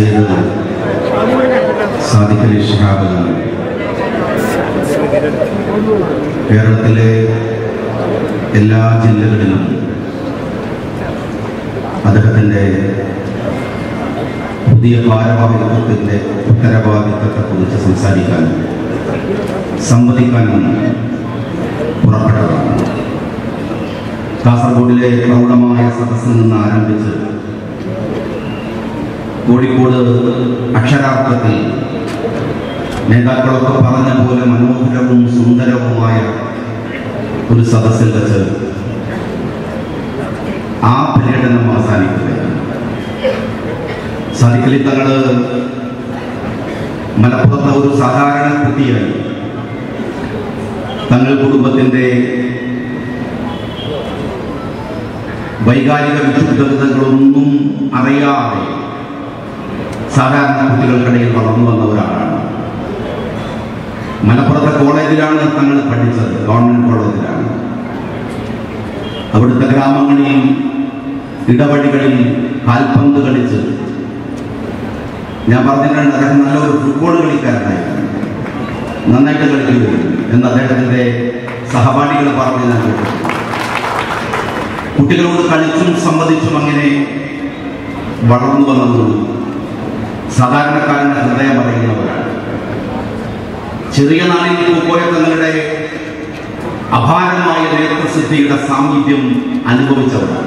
സയ്യിദ് സാദിഖ് അലി ഷിഹാബ് കേരളത്തിലെ എല്ലാ ജില്ലകളിലും അദ്ദേഹത്തിൻ്റെ പുതിയ ഭാരവാഹിത്വത്തിൻ്റെ ഉത്തരവാദിത്തത്തെക്കുറിച്ച് സംസാരിക്കാനും സംവദിക്കാനും പുറപ്പെട്ടതാണ് കാസർഗോഡിലെ പ്രൗഢമായ സദസ്സിൽ നിന്ന് ആരംഭിച്ച് കോഴിക്കോട് അക്ഷരാർത്ഥത്തിൽ നേതാക്കളൊക്കെ പറഞ്ഞ പോലെ മനോഹരവും സുന്ദരവുമായ ഒരു സദസ്സിൽ വെച്ച് ആ പര്യടനം അവസാനിക്കുകയാണ് സാധിക്കലി തങ്ങള് മലപ്പുറത്തെ ഒരു സാധാരണ കുട്ടിയായി തങ്ങൾ കുടുംബത്തിന്റെ വൈകാരിക വിശുദ്ധതകളൊന്നും അറിയാതെ സാധാരണ കുട്ടികൾക്കിടയിൽ വളർന്നു വന്ന ഒരാളാണ് മലപ്പുറത്തെ കോളേജിലാണ് തങ്ങൾ പഠിച്ചത് ഗവൺമെന്റ് കോളേജിലാണ് അവിടുത്തെ ഗ്രാമങ്ങളിൽ ഇടവഴികളിൽ കാൽപന്ത് കളിച്ച് ഞാൻ പറഞ്ഞിട്ടുണ്ട് അദ്ദേഹം നല്ലൊരു ഫുട്ബോൾ കളിക്കാരനായിരുന്നു നന്നായിട്ട് കളിക്കുകയും എന്ന് അദ്ദേഹത്തിന്റെ സഹപാഠികൾ പറഞ്ഞ് ഞാൻ കേട്ടു കുട്ടികളോട് കളിച്ചും സംവദിച്ചും അങ്ങനെ വളർന്നു വന്നത് സാധാരണക്കാരന്റെ ഹൃദയം അറിയുന്നവരാണ് ചെറിയ നാളിൽ പൂക്കോയ തങ്ങളുടെ അപാരമായ നേതൃസിദ്ധിയുടെ സാമീപ്യം അനുഭവിച്ചവരാണ്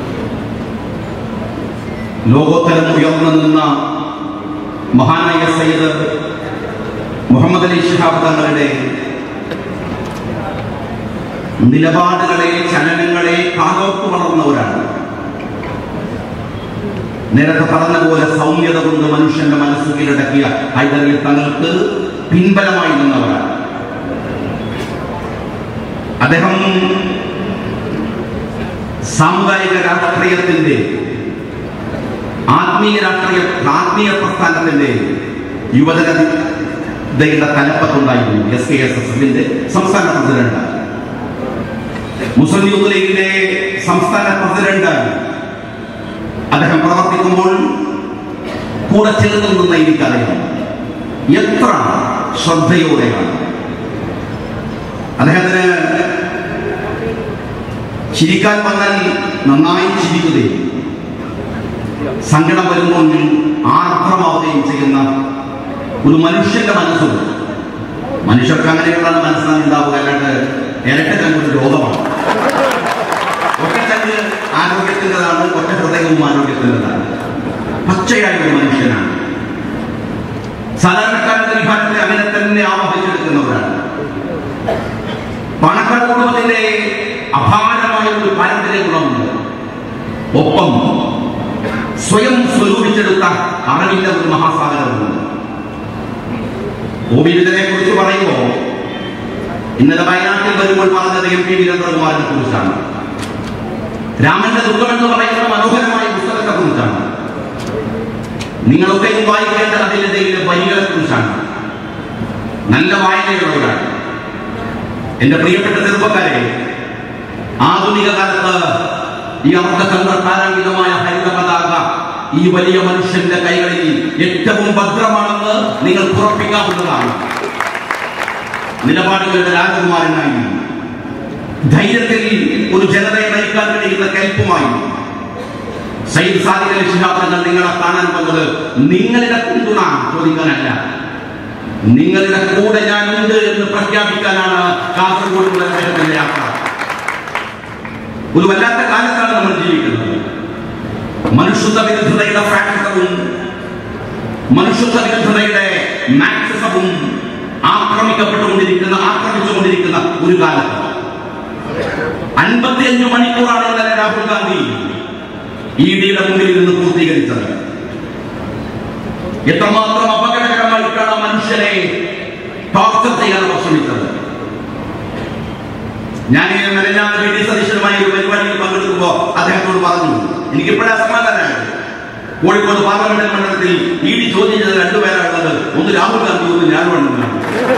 ലോകോത്തരം ഉയർന്നു നിന്ന മഹാനായ സയ്യിദ് മുഹമ്മദ് അലി ഷിഹാബ് തങ്ങളുടെ നിലപാടുകളെ ചലനങ്ങളെ കാതോർത്ത് വളർന്നവരാണ് നേരത്തെ പറഞ്ഞ പോലെ സൗമ്യത കൊണ്ട് മനുഷ്യന്റെ മനസ്സ് കീഴടക്കിയ ഹൈദരലി തങ്ങൾക്ക് പിൻബലമായി നിന്നവരാണ് അദ്ദേഹം സാമുദായിക രാഷ്ട്രീയത്തിന്റെ ആത്മീയ രാഷ്ട്രീയ ആത്മീയ പ്രസ്ഥാനത്തിന്റെ യുവജനതയുടെ തലപ്പത്തുണ്ടായിരുന്നു എസ് കെ എസ് എസ് എഫിന്റെ സംസ്ഥാന പ്രസിഡന്റായി മുസ്ലിം യൂത്ത് ലീഗിന്റെ സംസ്ഥാന പ്രസിഡന്റായി അദ്ദേഹം പ്രവർത്തിക്കുമ്പോൾ കൂടെ ചേർന്ന് നിന്ന എനിക്കറിയാം എത്ര ശ്രദ്ധയോടെയാണ് അദ്ദേഹത്തിന് ചിരിക്കാൻ വന്നാൽ നന്നായി ചിരിക്കുകയും സങ്കടം വരുമ്പോൾ ആർദ്രമാവുകയും ചെയ്യുന്ന ഒരു മനുഷ്യന്റെ മനസ്സുണ്ട് മനുഷ്യർക്ക് അങ്ങനെയുള്ള മനസ്സാണ് ഉണ്ടാവുക അല്ലാണ്ട് ഇരട്ടക്കല്ല് ഒരു രോഗമാണ് ഒറ്റക്കല്ല് ആരോഗ്യത്തിൻ്റെതാണ് ഒറ്റ ഹൃദയവും ആരോഗ്യത്തിൻ്റെതാണ് പച്ചയായ ഒരു മനുഷ്യനാണ് സാധാരണക്കാരന്റെ വിഭാഗത്തെ അങ്ങനെ തന്നെ ആവാഹിച്ചെടുക്കുന്നവരാണ് പണക്കാർ കുടുംബത്തിന്റെ അപാരമായ ഒരു പാരമ്പര്യ ഗുണമുണ്ട് ഒപ്പം സ്വയം സ്വരൂപിച്ചെടുത്ത അറിവിന്റെ ഒരു മഹാസാഗരമുണ്ട് ഓബിവിനെ കുറിച്ച് പറയുമ്പോൾ ഇന്നലെ വയനാട്ടിൽ വരുമ്പോൾ പറഞ്ഞത് എം പി വീരേന്ദ്രകുമാറിനെ കുറിച്ചാണ് രാമന്റെ ദുഃഖം എന്ന് പറയുന്ന മനോഹരമായ പുസ്തകത്തെ കുറിച്ചാണ് നിങ്ങളൊക്കെയും വായിക്കേണ്ട അതിലെ വരികളെ കുറിച്ചാണ് നല്ല വായനയുള്ളവരാണ് എന്റെ പ്രിയപ്പെട്ട ചെറുപ്പക്കാരെ ആധുനിക കാലത്ത് ഈ അർദ്ധചന്ദ്ര താരാങ്കിതമായ ഹരിത പതാക ഈ വലിയ മനുഷ്യന്റെ കൈകളിൽ ഏറ്റവും ഭദ്രമാണെന്ന് നിങ്ങൾ ഉറപ്പിക്കാവുന്നതാണ് നിലപാടുകളുടെ രാജകുമാരനായി ധൈര്യത്തിൽ ഒരു ജനതയെ നയിക്കാൻ കഴിയുന്ന കൽപ്പുമായി സയ്യിദ് സാദിഖ് അലി ശിഹാബ് തങ്ങൾ നിങ്ങളെ കാണാൻ വന്നത് നിങ്ങളുടെ പിന്തുണ ചോദിക്കാനല്ല നിങ്ങളുടെ കൂടെ ഞാനുണ്ട് എന്ന് പ്രഖ്യാപിക്കാനാണ് കാസർഗോഡ് മുതൽ അദ്ദേഹത്തിന്റെ യാത്ര ഒരു വല്ലാത്ത കാലത്താണ് നമ്മൾ ജീവിക്കുന്നത് മനുഷ്യത്വ വിരുദ്ധതയുടെ ഫാക്ടറും മനുഷ്യത്വ വിരുദ്ധതയുടെ മാക്സിസവും ആക്രമിക്കപ്പെട്ടുകൊണ്ടിരിക്കുന്ന ആക്രമിച്ചുകൊണ്ടിരിക്കുന്ന ഒരു കാലത്ത് അൻപത്തിയഞ്ച് മണിക്കൂറാണ് ഇന്നലെ രാഹുൽ ഗാന്ധി ഇ ഡിയുടെ മുന്നിൽ നിന്ന് പൂർത്തീകരിച്ചത് എത്രമാത്രം അപകടകരമായിട്ടാണ് മനുഷ്യനെ ടോർച്ചർ ചെയ്യാൻ അവർ ശ്രമിച്ചത് ഞാൻ മെനഞ്ഞാണ് വി ഡി സതീശനുമായി ഒരു പരിപാടിയിൽ പങ്കെടുക്കുമ്പോൾ അദ്ദേഹത്തോട് പറഞ്ഞു എനിക്ക് ഇപ്പോഴാ സമാധാനമായത് കോഴിക്കോട് പാർലമെന്റ് മണ്ഡലത്തിൽ ഇ ഡി ചോദ്യം ചെയ്ത രണ്ടുപേരാണുള്ളത് ഒന്ന് രാഹുൽ ഗാന്ധി ഒന്ന് ഞാനുമാണെന്നാണ്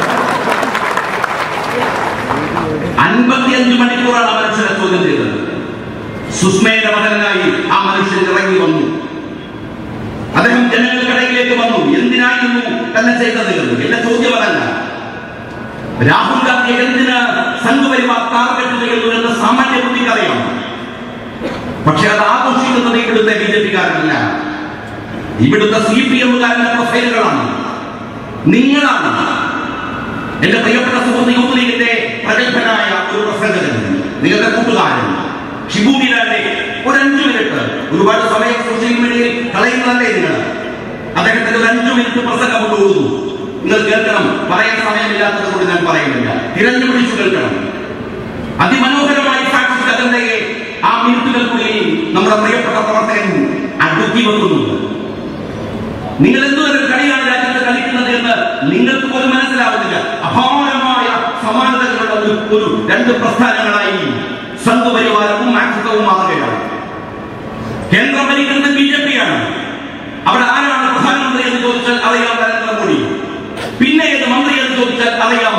അൻപത്തിയഞ്ച് മണിക്കൂറാണ് ആ മനുഷ്യനെ ചോദ്യം ചെയ്തത് സുസ്മയുടെ മകനായി ആ മനുഷ്യൻ ഇറങ്ങി വന്നു അദ്ദേഹം ജനങ്ങൾക്കിടയിലേക്ക് വന്നു എന്തിനായിരുന്നു തന്നെ ചെയ്തത് എന്റെ ചോദ്യം അതല്ല രാഹുൽ ഗാന്ധി എന്തിന് സംഘപരിവാർ ടാർഗറ്റ് ചെയ്യുന്നു എന്ന് സാമാന്യ ബുദ്ധിക്കറിയാം പക്ഷെ അത് ആഘോഷിക്കുന്നത് ഇവിടുത്തെ ബി ജെ പിക്കാരനല്ല ഇവിടുത്തെ സി പി എമ്മുകാരന്റെ പ്രൊഫൈലുകളാണ് നിങ്ങളാണ് എന്റെ പ്രിയപ്പെട്ട സുഹൃത്ത് യൂത്ത് ലീഗിന്റെ പ്രഗത്ഭനായ ഒരു പ്രസംഗകൻ നിങ്ങളുടെ കൂട്ടുകാരൻ ഷിബു മീരാന്റെ ഒരു അഞ്ചു മിനിറ്റ് ഒരുപാട് സമയം സോഷ്യൽ മീഡിയയിൽ കളയുന്നതല്ലേ നിങ്ങൾ അദ്ദേഹത്തിന്റെ ഒരു അഞ്ചു മിനിറ്റ് പ്രസംഗം കൊണ്ടുപോകുന്നു നിങ്ങൾ കേൾക്കണം പറയാൻ സമയമില്ലാത്തത് കൊണ്ട് ഞാൻ പറയുന്നില്ല തിരഞ്ഞു പിടിച്ചു കേൾക്കണം അതിമനോഹരമായി ഫാക്സിസ്റ്റ് അജണ്ടയെ ആ മിനിറ്റുകൾക്കുള്ളിൽ നമ്മുടെ പ്രിയപ്പെട്ട പ്രവർത്തകൻ അടുക്കി വെക്കുന്നുണ്ട് നിങ്ങൾ എന്തുവരെ കളിയാണ് രാജ്യത്ത് കളിക്കുന്നത് എന്ന് നിങ്ങൾക്ക് പോലും മനസ്സിലാവുന്നില്ല അപാരമായ സമാനതകളുള്ള ഒരു ഒരു രണ്ട് പ്രസ്ഥാനങ്ങളായി സംഘപരിവാരവും മാക്സിസവും മാറുകയാണ് കേന്ദ്രം ഭരിക്കുന്നത് ബി ജെ പി ആണ് അവിടെ ആരാണ് പ്രധാനമന്ത്രി എന്ന് ചോദിച്ചാൽ അറിയാം നരേന്ദ്രമോദി പിന്നെ ഏത് മന്ത്രി എന്ന് ചോദിച്ചാൽ അറിയാം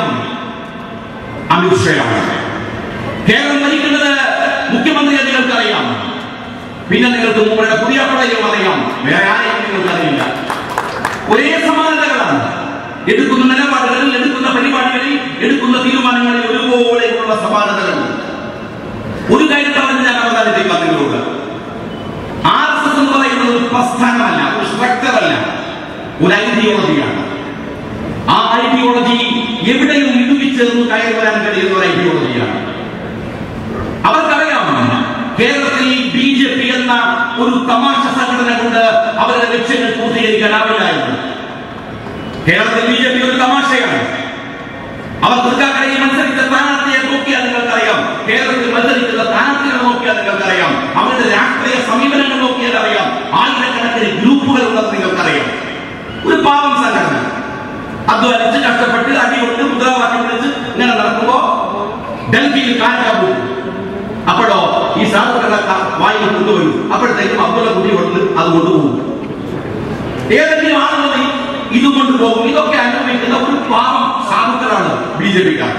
അമിത്ഷായാണ് കേരളം ഭരിക്കുന്നത് മുഖ്യമന്ത്രി എന്ന് നിങ്ങൾക്കറിയാം പിന്നെ നിങ്ങൾക്ക് നിങ്ങളുടെ പുതിയ പടയും അറിയാം വേറെ ആരെയും നിങ്ങൾക്ക് അറിയില്ല ഒരേ സമാനതകളാണ് എടുക്കുന്ന നിലപാടുകളിൽ എടുക്കുന്ന പരിപാടികളിൽ എടുക്കുന്ന തീരുമാനങ്ങളിൽ ഒരുപോലെയുള്ള സമാനതകൾ ഒരു കാര്യം പറഞ്ഞ് ഞാൻ അവതാരത്തിക്കാം നിങ്ങളോട് ആർ എസ് എസ് എന്ന് പറയുന്നത് ഒരു പ്രസ്ഥാനമല്ല ഒരു സ്ട്രക്ചറല്ല ഒരു ഐഡിയോളജിയാണ് ആ ഐഡിയോളജി എവിടെയും ഇടുവിച്ചേർന്ന് കയറി വരാൻ കഴിയുന്ന ഒരു ഐഡിയോളജിയാണ് അവർക്കറിയാം കേരളത്തിൽ ബി ജെ പി എന്ന ഒരു തമാശ സംഘടന കൊണ്ട് അവരുടെ ലക്ഷ്യങ്ങൾ പൂർത്തീകരിക്കാനാവില്ല എന്ന് കേരളത്തിൽ ബി ജെ പി ഒരു തമാശയാണ് അവർ തൃക്കാക്കരയിൽ മത്സരിച്ച സ്ഥാനാർത്ഥിയെ നോക്കിയാൽ നിങ്ങൾക്കറിയാം കേരളത്തിൽ മത്സരിക്കുന്ന സ്ഥാനാർത്ഥികളെ നോക്കിയാൽ നിങ്ങൾക്കറിയാം അവരുടെ രാഷ്ട്രീയ സമീപനങ്ങൾ നോക്കിയാൽ അറിയാം ആയിരക്കണക്കിന് ഗ്രൂപ്പുകൾ ഉണ്ടെന്ന് നിങ്ങൾക്കറിയാം ഒരു പാവം സംഘടന അധ്വാനിച്ച് കഷ്ടപ്പെട്ട് അടികൊണ്ട് മുദ്രാവാക്യം വിളിച്ച് ഇങ്ങനെ നടക്കുമ്പോ ഡൽഹിയിൽ കാറ്റാ അപ്പോഴോ ഈ സാധുക്കളെ വായിൽ കൊണ്ടുവരും അപ്പോഴത്തേക്കും അബ്ദുള്ള കുട്ടി കൊണ്ട് അത് കൊണ്ടുപോകും ഏതെങ്കിലും ആളുകൾ ഇത് കൊണ്ടുപോകും ഇതൊക്കെ അനുഭവിക്കുന്ന ഒരു പാവം സാധുക്കളാണ് ബി ജെ പിക്കാർ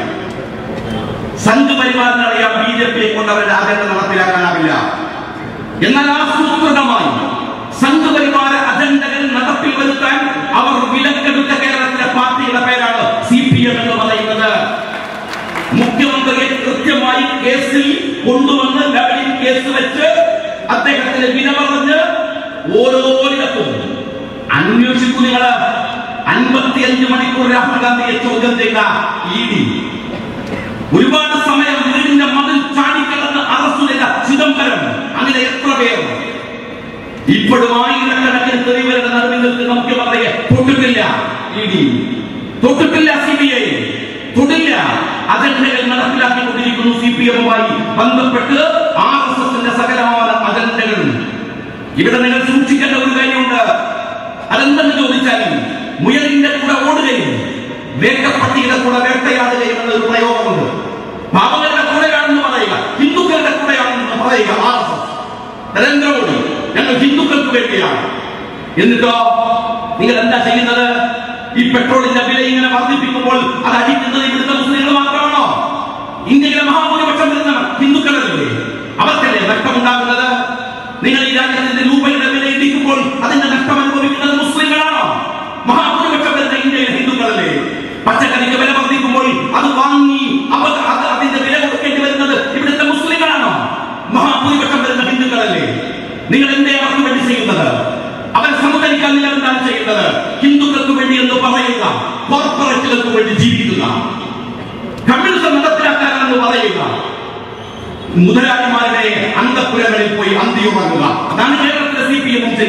സംഘപരിവാറിന് അറിയാം ബി ജെ പിയെ കൊണ്ട് അവരുടെ അജണ്ട നടപ്പിലാക്കാനാവില്ല എന്നാൽ ആസൂത്രിതമായി സംഘപരിവാര അജണ്ടകൾ നടപ്പിൽ വരുത്താൻ അവർ വിലക്കെടുത്ത കേരളത്തിലെ പാർട്ടിയുടെ പേരാണ് സി പി എം എന്ന് പറയുന്നത് മുഖ്യമന്ത്രിയെ കൃത്യമായി കേസിൽ കൊണ്ടുവന്ന് ലെവലിൽ കേസ് വെച്ച് അദ്ദേഹത്തിന് വില പറഞ്ഞ് ഓരോരിടത്തും അന്വേഷിക്കൂ നിങ്ങള് അൻപത്തിയഞ്ച് മണിക്കൂർ രാഹുൽ ഗാന്ധിയെ ചോദ്യം ചെയ്ത ഇ ഡി ഒരുപാട് സമയം വീടിന്റെ മതിൽ ചാടിക്കടന്ന് അറസ്റ്റ് ചെയ്ത ചിദംബരം അങ്ങനെ എത്ര പേർ ഇപ്പോഴും ആയിരക്കണക്കിന് തെളിവുകളുടെ നടുവിൽ നിൽക്കുന്ന മുഖ്യമന്ത്രിയെ തൊട്ടിട്ടില്ല ഇ ഡി തൊട്ടിട്ടില്ല സി ബി ഐ തൊടില്ല അജണ്ടകൾ നടപ്പിലാക്കിക്കൊണ്ടിരിക്കുന്നു സി പി എമ്മുമായി ബന്ധപ്പെട്ട് ആർ എസ് എസിന്റെ സകലമായ അജണ്ടകളും ഇവിടെ നിങ്ങൾ സൂക്ഷിക്കേണ്ട ഒരു കാര്യമുണ്ട് അതെന്തെന്ന് ചോദിച്ചാൽ മുയലിന്റെ കൂടെ ഓടുകയും വേട്ടപ്പട്ടിയുടെ കൂടെ വേട്ടയാടുകയും എന്നൊരു പ്രയോഗമുണ്ട് പാവങ്ങളുടെ കൂടെയാണെന്ന് പറയുക ഹിന്ദുക്കളുടെ കൂടെയാണെന്ന് പറയുക ആർ എസ് എസ് നരേന്ദ്രമോദി ഞങ്ങൾ ഹിന്ദുക്കൾക്ക് വേണ്ടിയാണ് എന്നിട്ടോ നിങ്ങൾ എന്താ ചെയ്യുന്നത് ഈ പെട്രോളിന്റെ വില ഇങ്ങനെ വർദ്ധിപ്പിക്കുമ്പോൾ അത് അടിക്കുന്നത് ഇവിടുത്തെ മുസ്ലിങ്ങൾ മാത്രമാണോ ഇന്ത്യയിലെ മഹാഭൂരിപക്ഷം വരുന്ന ഹിന്ദുക്കളല്ലേ അവർക്കല്ലേ നഷ്ടമുണ്ടാകുന്നത് നിങ്ങൾ ഈ രാജ്യത്തിന്റെ രൂപയുടെ വില ഇടിക്കുമ്പോൾ അതിന്റെ നഷ്ടം അനുഭവിക്കുന്നത് മുസ്ലിങ്ങളാണോ മഹാഭൂരിപക്ഷം വരുന്ന ഇന്ത്യയിലെ ഹിന്ദുക്കളല്ലേ പച്ചക്കറിക്ക് വില വർദ്ധിക്കുമ്പോൾ അത് വാങ്ങി അവർ അത് അതിന്റെ വില കൊടുക്കേണ്ടി വരുന്നത് ഇവിടുത്തെ മുസ്ലിങ്ങളാണോ മഹാഭൂരിപക്ഷം വരുന്ന ഹിന്ദുക്കളല്ലേ നിങ്ങൾ എന്തേ അവർക്ക് വേണ്ടി ചെയ്യുന്നത് അവർ സമുദരിക്കാൻ നിങ്ങൾ എന്താണ് ചെയ്യുന്നത് ഹിന്ദുക്കൾക്ക് വേണ്ടി എന്ന് പറയുക കോർപ്പറേറ്റുകൾക്ക് വേണ്ടി ജീവിക്കുക കമ്മ്യൂണിസം നടപ്പിലാക്കാനെന്ന് പറയുക മുതലാളിമാരുടെ അന്തപുരങ്ങളിൽ പോയി അന്തിയുറങ്ങുക അതാണ് കേരളത്തിലെ സി പി എമ്മും